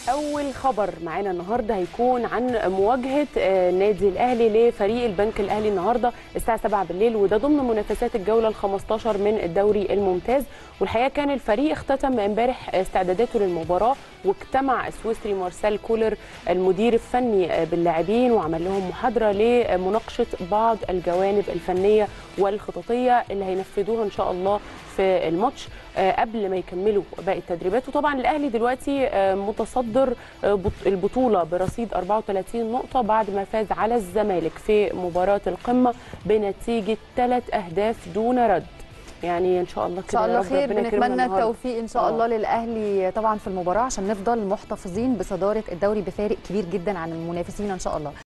اول خبر معانا النهارده هيكون عن مواجهه آه، النادي الاهلي لفريق البنك الاهلي النهارده الساعه 7 بالليل وده ضمن منافسات الجوله ال15 من الدوري الممتاز والحقيقه كان الفريق اختتم امبارح استعداداته للمباراه واجتمع السويسري مارسيل كولر المدير الفني آه، باللاعبين وعمل لهم محاضره لمناقشه بعض الجوانب الفنيه والخططيه اللي هينفذوها ان شاء الله في الماتش آه، قبل ما يكملوا باقي التدريبات وطبعا الاهلي دلوقتي آه، متصدر آه، بط- البطوله برصيد 34 نقطه بعد ما فاز على الزمالك في مباراه القمه بنتيجه ثلاث اهداف دون رد يعني ان شاء الله ان كده شاء يا الله رب خير ربنا يكرمنا بنتمنى النهاردة. التوفيق ان شاء آه. الله للاهلي طبعا في المباراه عشان نفضل محتفظين بصداره الدوري بفارق كبير جدا عن المنافسين ان شاء الله